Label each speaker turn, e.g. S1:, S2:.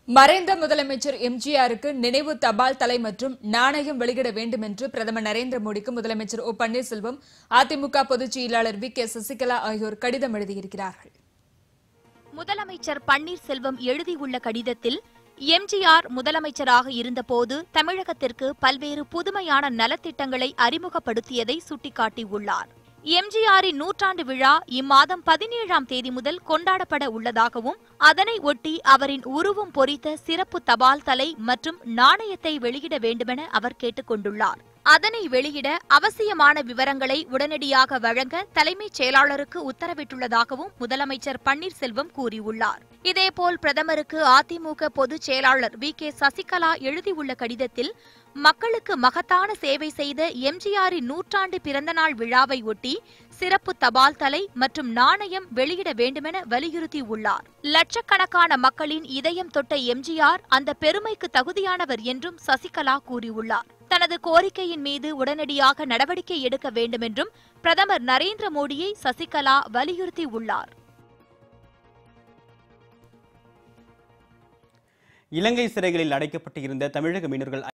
S1: மறைந்த முதலமைச்சர் எம்ஜிஆருக்கு நினைவு தபால் தலை மற்றும் நாணயம் வெளியிட வேண்டும் என்று பிரதமர் நரேந்திர மோடிக்கு முதலமைச்சர் ஓ பன்னீர்செல்வம் அதிமுக பொதுச் செயலாளர் வி கே சசிகலா ஆகியோர் கடிதம் எழுதியிருக்கிறார்கள்
S2: முதலமைச்சர் பன்னீர்செல்வம் எழுதியுள்ள கடிதத்தில் எம்ஜிஆர் முதலமைச்சராக இருந்தபோது தமிழகத்திற்கு பல்வேறு புதுமையான நலத்திட்டங்களை அறிமுகப்படுத்தியதை சுட்டிக்காட்டியுள்ளார் எம்ஜிஆரின் நூற்றாண்டு விழா இம்மாதம் பதினேழாம் தேதி முதல் கொண்டாடப்பட உள்ளதாகவும் அதனை ஒட்டி அவரின் உருவம் பொறித்த சிறப்பு தபால் தலை மற்றும் நாணயத்தை வெளியிட வேண்டுமென அவர் கேட்டுக் கொண்டுள்ளார் அதனை வெளியிட அவசியமான விவரங்களை உடனடியாக வழங்க தலைமைச் செயலாளருக்கு உத்தரவிட்டுள்ளதாகவும் முதலமைச்சர் பன்னீர்செல்வம் கூறியுள்ளார் இதேபோல் பிரதமருக்கு அதிமுக பொதுச் செயலாளர் வி கே சசிகலா எழுதியுள்ள கடிதத்தில் மக்களுக்கு மகத்தான சேவை செய்த எம்ஜிஆரின் நூற்றாண்டு பிறந்தநாள் விழாவை ஒட்டி சிறப்பு தபால் தலை மற்றும் நாணயம் வெளியிட வேண்டுமென வலியுறுத்தியுள்ளார் லட்சக்கணக்கான மக்களின் இதயம் தொட்ட எம்ஜிஆர் அந்த பெருமைக்கு தகுதியானவர் என்றும் சசிகலா கூறியுள்ளார் தனது கோரிக்கையின் மீது உடனடியாக நடவடிக்கை எடுக்க வேண்டுமென்றும் பிரதமர் நரேந்திர மோடியை சசிகலா வலியுறுத்தியுள்ளார்
S3: இலங்கை சிறைகளில் அடைக்கப்பட்டு இருந்த தமிழக மீனவர்கள்